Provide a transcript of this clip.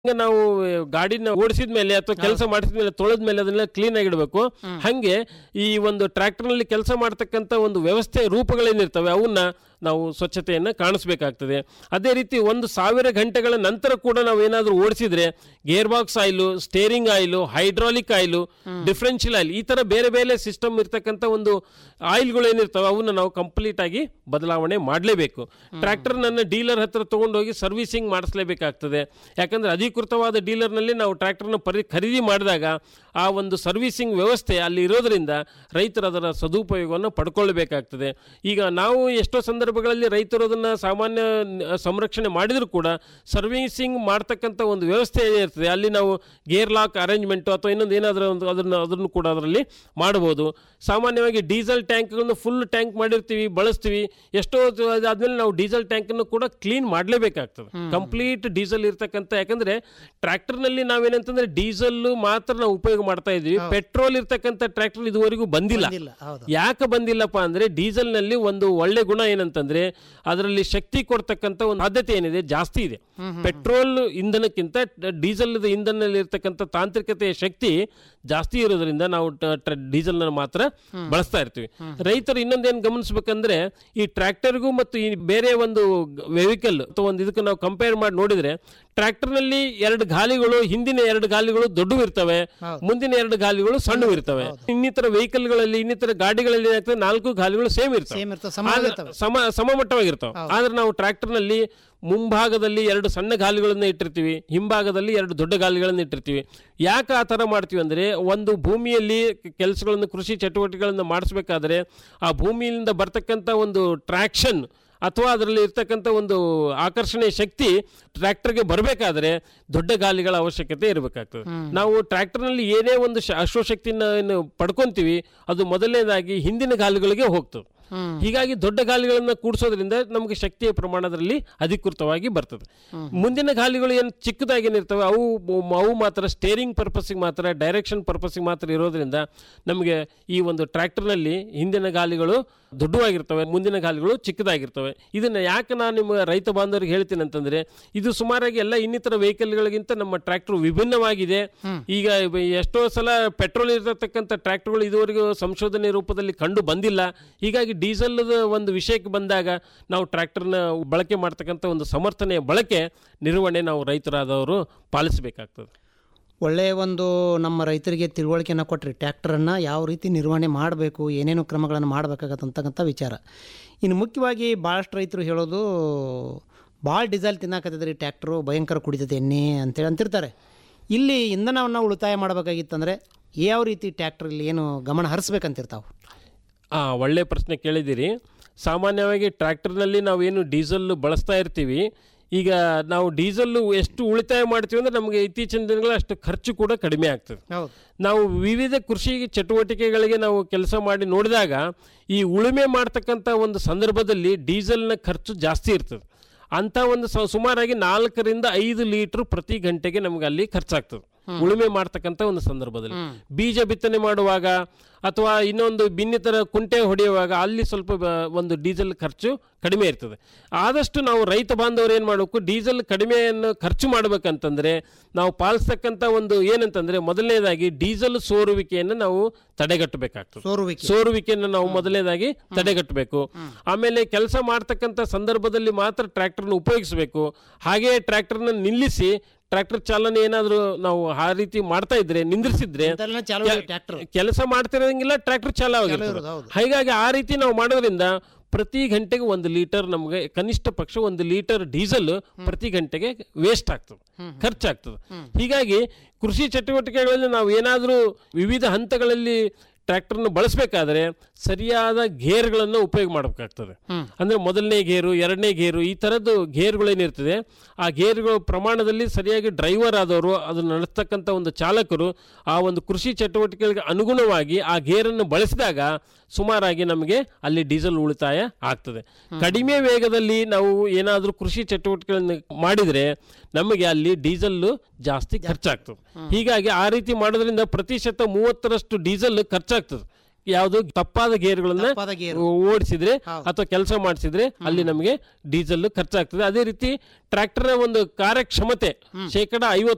ಹಂಗೆ ನಾವು ಗಾಡಿನ ಓಡಿಸಿದ ಮೇಲೆ ಅಥವಾ ಕೆಲಸ ಮಾಡಿಸಿದ ಮೇಲೆ ತೊಳೆದ ಮೇಲೆ ಅದನ್ನೆಲ್ಲ ಕ್ಲೀನ್ ಆಗಿಡಬೇಕು ಹಂಗೆ ಈ ಒಂದು ಟ್ರ್ಯಾಕ್ಟರ್ ನಲ್ಲಿ ಕೆಲಸ ಮಾಡ್ತಕ್ಕಂಥ ಒಂದು ವ್ಯವಸ್ಥೆ ರೂಪಗಳೇನಿರ್ತವೆ ಅವನ್ನ ನಾವು ಸ್ವಚ್ಛತೆಯನ್ನು ಕಾಣಿಸ್ಬೇಕಾಗ್ತದೆ ಅದೇ ರೀತಿ ಒಂದು ಸಾವಿರ ಗಂಟೆಗಳ ನಂತರ ಕೂಡ ನಾವು ಏನಾದರೂ ಓಡಿಸಿದ್ರೆ gear box oil steering oil hydraulic oil differential oil ಈ ತರ ಬೇರೆ ಬೇರೆ ಸಿಸ್ಟಮ್ ಇರ್ತಕ್ಕಂಥ ಒಂದು ಆಯಿಲ್ಗಳು ಏನಿರ್ತವೆ ಅವನ್ನ ನಾವು ಕಂಪ್ಲೀಟ್ ಆಗಿ ಬದಲಾವಣೆ ಮಾಡಲೇಬೇಕು ಟ್ರ್ಯಾಕ್ಟರ್ ನನ್ನ ಡೀಲರ್ ಹತ್ರ ತಗೊಂಡೋಗಿ ಸರ್ವಿಸಿಂಗ್ ಮಾಡಿಸ್ಲೇಬೇಕಾಗ್ತದೆ ಯಾಕಂದ್ರೆ ಅಧಿಕೃತವಾದ ಡೀಲರ್ನಲ್ಲಿ ನಾವು ಟ್ರ್ಯಾಕ್ಟರ್ನ ಪರಿ ಖರೀದಿ ಮಾಡಿದಾಗ ಆ ಒಂದು ಸರ್ವಿಸಿಂಗ್ ವ್ಯವಸ್ಥೆ ಅಲ್ಲಿ ಇರೋದ್ರಿಂದ ರೈತರು ಅದರ ಸದುಪಯೋಗವನ್ನು ಪಡ್ಕೊಳ್ಬೇಕಾಗ್ತದೆ ಈಗ ನಾವು ಎಷ್ಟೋ ಸಂದರ್ಭಗಳಲ್ಲಿ ರೈತರು ಅದನ್ನು ಸಾಮಾನ್ಯ ನ- ಸಂರಕ್ಷಣೆ ಮಾಡಿದರೂ ಕೂಡ ಸರ್ವಿಸಿಂಗ್ ಮಾಡ್ತಕ್ಕಂಥ ಒಂದು ವ್ಯವಸ್ಥೆ ಏನಿರ್ತದೆ ಅಲ್ಲಿ ನಾವು ಗೇರ್ ಲಾಕ್ ಅರೇಂಜ್ಮೆಂಟು ಅಥವಾ ಇನ್ನೊಂದು ಏನಾದರೂ ಒಂದು ಅದನ್ನು ಅದನ್ನು ಕೂಡ ಅದರಲ್ಲಿ ಮಾಡ್ಬೋದು ಸಾಮಾನ್ಯವಾಗಿ ಡೀಸೆಲ್ ಟ್ಯಾಂಕ್ಗಳನ್ನು ಫುಲ್ ಟ್ಯಾಂಕ್ ಮಾಡಿರ್ತೀವಿ ಬಳಸ್ತೀವಿ ಎಷ್ಟೋ ಹೊತ್ತು ಅದಾದ್ಮೇಲೆ ನಾವು ಡೀಸೆಲ್ ಟ್ಯಾಂಕನ್ನು ಕೂಡ ಕ್ಲೀನ್ ಮಾಡಲೇಬೇಕಾಗ್ತದೆ ಕಂಪ್ಲೀಟ್ ಡೀಸೆಲ್ ಇರ್ತಕ್ಕಂಥ ಯಾಕಂದ್ರೆ ಟ್ರ್ಯಾಕ್ಟರ್ನಲ್ಲಿ ನಾವೇನಂತಂದ್ರೆ ಡೀಸೆಲ್ ಮಾತ್ರ ನಾವು ಉಪಯೋಗ ಮಾಡ್ತಾ ಇದ್ವಿ ಪೆಟ್ರೋಲ್ ಇರ್ತಕ್ಕಂಥ ಟ್ರ್ಯಾಕ್ಟರ್ ಇದುವರೆಗೂ ಬಂದಿಲ್ಲ ಇಲ್ಲ ಹೌದು ಯಾಕೆ ಬಂದಿಲ್ಲಪ್ಪ ಅಂದ್ರೆ ಡೀಸೆಲ್ ನಲ್ಲಿ ಒಂದು ಒಳ್ಳೆ ಗುಣ ಏನಂತಂದ್ರೆ ಅದರಲ್ಲಿ ಶಕ್ತಿ ಕೊಡ್ತಕ್ಕಂಥ ಒಂದು ಸಾಧ್ಯತೆ ಏನಿದೆ ಜಾಸ್ತಿ ಇದೆ ಪೆಟ್ರೋಲ್ ಇಂಧನಕ್ಕಿಂತ ಡೀಸೆಲ್ ಇಂಧನದಲ್ಲಿ ಇರ್ತಕ್ಕಂಥ ತಾಂತ್ರಿಕತೆಯ ಶಕ್ತಿ ಜಾಸ್ತಿ ಇರೋದ್ರಿಂದ ನಾವು ಡೀಸೆಲ್ ಮಾತ್ರ ಬಳಸ್ತಾ ಇರ್ತೀವಿ ರೈತರು ಇನ್ನೊಂದೇನು ಗಮನಿಸ್ಬೇಕಂದ್ರೆ ಈ ಟ್ರ್ಯಾಕ್ಟರ್ಗೂ ಮತ್ತು ಈ ಬೇರೆ ಒಂದು ವೆಹಿಕಲ್ ಅಥವಾ ಒಂದು ಇದಕ್ಕೆ ನಾವು ಕಂಪೇರ್ ಮಾಡಿ ನೋಡಿದ್ರೆ ಟ್ರ್ಯಾಕ್ಟರ್ನಲ್ಲಿ ಎರಡು ಗಾಲಿಗಳು ಹಿಂದಿನ ಎರಡು ಗಾಲಿಗಳು ದೊಡ್ಡವು ಇರ್ತವೆ ಮುಂದಿನ ಎರಡು ಗಾಲಿಗಳು ಸಣ್ಣವು ಇರ್ತವೆ ಇನ್ನಿತರ ವೆಹಿಕಲ್ಗಳಲ್ಲಿ ಇನ್ನಿತರ ಗಾಡಿಗಳಲ್ಲಿ ಏನಾಗ್ತದೆ ನಾಲ್ಕು ಗಾಲಿಗಳು ಸೇಮ್ ಇರ್ತವೆ ಸೇಮ್ ಇರ್ತವೆ ಸಮಾನ ಆದ್ರೆ ಸಮ ಸಮಮಟ್ಟವಾಗಿರ್ತಾವೆ ಆದ್ರೆ ನಾವು ಟ್ರ್ಯಾಕ್ಟರ್ನಲ್ಲಿ ಮುಂಭಾಗದಲ್ಲಿ ಎರಡು ಸಣ್ಣ ಗಾಲಿಗಳನ್ನ ಇಟ್ಟಿರ್ತೀವಿ ಹಿಂಭಾಗದಲ್ಲಿ ಎರಡು ದೊಡ್ಡ ಗಾಲಿಗಳನ್ನ ಇಟ್ಟಿರ್ತೀವಿ ಯಾಕೆ ಆ ಥರ ಮಾಡ್ತೀವಿ ಅಂದರೆ ಒಂದು ಭೂಮಿಯಲ್ಲಿ ಕೆಲಸಗಳನ್ನು ಕೃಷಿ ಚಟುವಟಿಕೆಗಳನ್ನು ಮಾಡಿಸ್ಬೇಕಾದ್ರೆ ಆ ಭೂಮಿಯಿಂದ ಬರ್ತಕ್ಕಂಥ ಒಂದು ಟ್ರ್ಯಾಕ್ಷನ್ ಅಥವಾ ಅದರಲ್ಲಿ ಇರ್ತಕ್ಕಂಥ ಒಂದು ಆಕರ್ಷಣೆ ಶಕ್ತಿ ಟ್ರ್ಯಾಕ್ಟರ್ಗೆ ಬರಬೇಕಾದ್ರೆ ದೊಡ್ಡ ಗಾಲಿಗಳ ಅವಶ್ಯಕತೆ ಇರಬೇಕಾಗ್ತದೆ ನಾವು ಟ್ರ್ಯಾಕ್ಟರ್ನಲ್ಲಿ ಏನೇ ಒಂದು ಶ- ಅಶ್ವಶಕ್ತಿನ ಏನು ಪಡ್ಕೊಂತೀವಿ ಅದು ಮೊದಲನೇದಾಗಿ ಹಿಂದಿನ ಗಾಲಿಗಳಿಗೆ ಹೋಗ್ತದೆ ಹೀಗಾಗಿ ದೊಡ್ಡ ಗಾಲಿಗಳನ್ನು ಕೂಡಿಸೋದ್ರಿಂದ ನಮಗೆ ಶಕ್ತಿಯ ಪ್ರಮಾಣದಲ್ಲಿ ಅಧಿಕೃತವಾಗಿ ಬರ್ತದೆ ಮುಂದಿನ ಗಾಲಿಗಳು ಏನು ಚಿಕ್ಕದಾಗಿ ಏನಿರ್ತವೆ ಅವು ಅವು ಮಾತ್ರ ಸ್ಟೇರಿಂಗ್ ಪರ್ಪಸ್ಸಿಗೆ ಮಾತ್ರ ಡೈರೆಕ್ಷನ್ ಪರ್ಪಸ್ಸಿಗೆ ಮಾತ್ರ ಇರೋದ್ರಿಂದ ನಮಗೆ ಈ ಒಂದು ಟ್ರ್ಯಾಕ್ಟರ್ನಲ್ಲಿ ಹಿಂದಿನ ಗಾಲಿಗಳು ದೊಡ್ಡವಾಗಿರ್ತವೆ ಮುಂದಿನ ಗಾಲಿಗಳು ಚಿಕ್ಕದಾಗಿರ್ತವೆ ಇದನ್ನ ಯಾಕೆ ನಾನು ನಿಮ್ಮ ರೈತ ಬಾಂಧವರಿಗೆ ಹೇಳ್ತೀನಿ ಅಂತಂದ್ರೆ ಇದು ಸುಮಾರಾಗಿ ಎಲ್ಲ ಇನ್ನಿತರ ವೆಹಿಕಲ್ಗಳಿಗಿಂತ ನಮ್ಮ ಟ್ರ್ಯಾಕ್ಟರ್ ವಿಭಿನ್ನವಾಗಿದೆ ಈಗ ಇವ- ಎಷ್ಟೋ ಸಲ ಪೆಟ್ರೋಲ್ ಇರತಕ್ಕಂಥ ಟ್ರ್ಯಾಕ್ಟರ್ಗಳು ಇದುವರೆಗೂ ಸಂಶೋಧನೆ ರೂಪದಲ್ಲಿ ಕಂಡು ಬಂದಿಲ್ಲ ಹೀಗಾಗಿ ಡೀಸೆಲ್ ಒಂದು ವಿಷಯಕ್ಕೆ ಬಂದಾಗ ನಾವು ಟ್ರ್ಯಾಕ್ಟರ್ನ ಬಳಕೆ ಮಾಡ್ತಕ್ಕಂಥ ಒಂದು ಸಮರ್ಥನೆಯ ಬಳಕೆ ನಿರ್ವಹಣೆ ನಾವು ರೈತರಾದವರು ಪಾಲಿಸಬೇಕಾಗ್ತದೆ ಒಳ್ಳೆಯ ಒಂದು ನಮ್ಮ ರೈತರಿಗೆ ತಿಳುವಳಿಕೆಯನ್ನು ಕೊಟ್ಟರೆ ಟ್ರ್ಯಾಕ್ಟರನ್ನು ಯಾವ ರೀತಿ ನಿರ್ವಹಣೆ ಮಾಡಬೇಕು ಏನೇನು ಕ್ರಮಗಳನ್ನು ಮಾಡಬೇಕಾಗತ್ತಂತಕ್ಕಂಥ ವಿಚಾರ ಇನ್ನು ಮುಖ್ಯವಾಗಿ ಭಾಳಷ್ಟು ರೈತರು ಹೇಳೋದು ಭಾಳ ಡೀಸೆಲ್ ತಿನ್ನಕತ್ತಿದ್ರಿ ಟ್ರ್ಯಾಕ್ಟ್ರು ಭಯಂಕರ ಕುಡಿತದೆ ಎಣ್ಣೆ ಅಂತೇಳಿ ಅಂತಿರ್ತಾರೆ ಇಲ್ಲಿ ಇಂಧನವನ್ನು ಉಳಿತಾಯ ಮಾಡಬೇಕಾಗಿತ್ತಂದರೆ ಯಾವ ರೀತಿ ಟ್ರ್ಯಾಕ್ಟ್ರಲ್ಲಿ ಏನು ಗಮನ ಹರಿಸ್ಬೇಕಂತಿರ್ತಾವೆ ಆ ಒಳ್ಳೆ ಪ್ರಶ್ನೆ ಕೇಳಿದ್ದೀರಿ ಸಾಮಾನ್ಯವಾಗಿ ಟ್ರ್ಯಾಕ್ಟರ್ನಲ್ಲಿ ನಾವೇನು ಡೀಸೆಲ್ ಬಳಸ್ತಾ ಇರ್ತೀವಿ ಈಗ ನಾವು ಡೀಸೆಲ್ ಎಷ್ಟು ಉಳಿತಾಯ ಮಾಡ್ತೀವಿ ಅಂದರೆ ನಮಗೆ ಇತ್ತೀಚಿನ ದಿನಗಳ ಅಷ್ಟು ಖರ್ಚು ಕೂಡ ಕಡಿಮೆ ಆಗ್ತದೆ ಹೌದು ನಾವು ವಿವಿಧ ಕೃಷಿ ಚಟುವಟಿಕೆಗಳಿಗೆ ನಾವು ಕೆಲಸ ಮಾಡಿ ನೋಡಿದಾಗ ಈ ಉಳುಮೆ ಮಾಡ್ತಕ್ಕಂಥ ಒಂದು ಸಂದರ್ಭದಲ್ಲಿ ಡೀಸೆಲ್ನ ಖರ್ಚು ಜಾಸ್ತಿ ಇರ್ತದೆ ಅಂತ ಒಂದು ಸ- ಸುಮಾರಾಗಿ ನಾಲ್ಕರಿಂದ ಐದು ಲೀಟರ್ ಪ್ರತಿ ಗಂಟೆಗೆ ನಮ್ಗೆ ಅಲ್ಲಿ ಖರ್ಚಾಗ್ತದೆ ಉಳುಮೆ ಮಾಡ್ತಕ್ಕಂಥ ಒಂದು ಸಂದರ್ಭದಲ್ಲಿ ಬೀಜ ಬಿತ್ತನೆ ಮಾಡುವಾಗ ಅಥವಾ ಇನ್ನೊಂದು ಬಿನ್ನಿತರ ಕುಂಟೆ ಹೊಡೆಯುವಾಗ ಅಲ್ಲಿ ಸ್ವಲ್ಪ ಬ- ಒಂದು ಡೀಸೆಲ್ ಖರ್ಚು ಕಡಿಮೆ ಇರ್ತದೆ ಆದಷ್ಟು ನಾವು ರೈತ ಬಾಂಧವರು ಏನು ಮಾಡಬೇಕು ಡೀಸೆಲ್ ಕಡಿಮೆಯನ್ನು ಖರ್ಚು ಮಾಡಬೇಕಂತಂದ್ರೆ ನಾವು ಪಾಲಿಸ್ತಕ್ಕಂಥ ಒಂದು ಏನಂತಂದ್ರೆ ಮೊದಲನೇದಾಗಿ ಡೀಸೆಲ್ ಸೋರುವಿಕೆಯನ್ನು ನಾವು ತಡೆಗಟ್ಟಬೇಕಾಗ್ತದೆ ಸೋರುವಿಕೆ ಸೋರುವಿಕೆಯನ್ನು ನಾವು ಮೊದಲನೇದಾಗಿ ತಡೆಗಟ್ಟಬೇಕು ಆಮೇಲೆ ಕೆಲಸ ಮಾಡ್ತಕ್ಕಂಥ ಸಂದರ್ಭದಲ್ಲಿ ಮಾತ್ರ ಟ್ರ್ಯಾಕ್ಟರ್ನ ಉಪಯೋಗಿಸಬೇಕು ಹಾಗೆಯೇ ಟ್ರ್ಯಾಕ್ಟರ್ನ ನಿಲ್ಲಿಸಿ ಟ್ರ್ಯಾಕ್ಟರ್ ಚಾಲನೆ ಏನಾದರೂ ನಾವು ಆ ರೀತಿ ಮಾಡ್ತಾ ಇದ್ರೆ ನಿಂದ್ರಿಸಿದ್ರೆ ಇಂಥಲ್ಲೆಲ್ಲ ಚಾಲು ಟ್ರ್ಯಾಕ್ಟರ್ ಕೆಲಸ ಮಾಡ್ತಿರೋಂಗಿಲ್ಲ ಟ್ರ್ಯಾಕ್ಟರ್ ಚಾಲು ಆಗಿರ್ತದೆ ಇರೋದು, ಹೌದು. ಹೀಗಾಗಿ ಆ ರೀತಿ ನಾವು ಮಾಡೋದ್ರಿಂದ ಪ್ರತಿ ಗಂಟೆಗೆ ಒಂದು ಲೀಟರ್ ನಮಗೆ ಕನಿಷ್ಠ ಪಕ್ಷ ಒಂದು ಲೀಟರ್ ಡೀಸೆಲ್ ಪ್ರತಿ ಗಂಟೆಗೆ ವೇಸ್ಟ್ ಆಗ್ತದೆ ಖರ್ಚಾಗ್ತದೆ ಹೀಗಾಗಿ ಕೃಷಿ ಚಟುವಟಿಕೆಗಳಲ್ಲಿ ನಾವು ಏನಾದರೂ ವಿವಿಧ ಹಂತಗಳಲ್ಲಿ ಟ್ರ್ಯಾಕ್ಟರ್ನ ಬಳಸಬೇಕಾದ್ರೆ ಸರಿಯಾದ ಗೇರ್ಗಳನ್ನು ಉಪಯೋಗ ಮಾಡಬೇಕಾಗ್ತದೆ ಅಂದ್ರೆ ಮೊದಲನೇ ಗೇರು ಎರಡನೇ ಗೇರು ಈ ಥರದ್ದು ಗೇರ್ಗಳೇನಿರ್ತದೆ ಆ ಗೇರ್ಗಳ ಪ್ರಮಾಣದಲ್ಲಿ ಸರಿಯಾಗಿ ಡ್ರೈವರ್ ಆದವರು ಅದನ್ನು ನಡೆಸ್ತಕ್ಕಂಥ ಒಂದು ಚಾಲಕರು ಆ ಒಂದು ಕೃಷಿ ಚಟುವಟಿಕೆಗಳಿಗೆ ಅನುಗುಣವಾಗಿ ಆ ಗೇರನ್ನು ಬಳಸಿದಾಗ ಸುಮಾರಾಗಿ ನಮಗೆ ಅಲ್ಲಿ ಡೀಸೆಲ್ ಉಳಿತಾಯ ಆಗ್ತದೆ ಕಡಿಮೆ ವೇಗದಲ್ಲಿ ನಾವು ಏನಾದರೂ ಕೃಷಿ ಚಟುವಟಿಕೆಗಳನ್ನು ಮಾಡಿದರೆ ನಮಗೆ ಅಲ್ಲಿ ಡೀಸೆಲ್ ಜಾಸ್ತಿ ಖರ್ಚಾಗ್ತದೆ ಹೀಗಾಗಿ ಆ ರೀತಿ ಮಾಡೋದ್ರಿಂದ ಪ್ರತಿಶತ ಮೂವತ್ತರಷ್ಟು ಡೀಸೆಲ್ ಖರ್ಚಾಗ್ತದೆ ಯಾವುದು ತಪ್ಪಾದ ಗೇರ್ಗಳನ್ನ ತಪ್ಪಾದ ಗೇರ್. ಓಡಿಸಿದ್ರೆ ಅಥವಾ ಕೆಲಸ ಮಾಡಿಸಿದ್ರೆ ಅಲ್ಲಿ ನಮಗೆ ಡೀಸೆಲ್ ಖರ್ಚಾಗ್ತದೆ ಅದೇ ರೀತಿ ಟ್ರ್ಯಾಕ್ಟರ್ ಒಂದು ಕಾರ್ಯಕ್ಷಮತೆ ಶೇಕಡ ಐವತ್ತು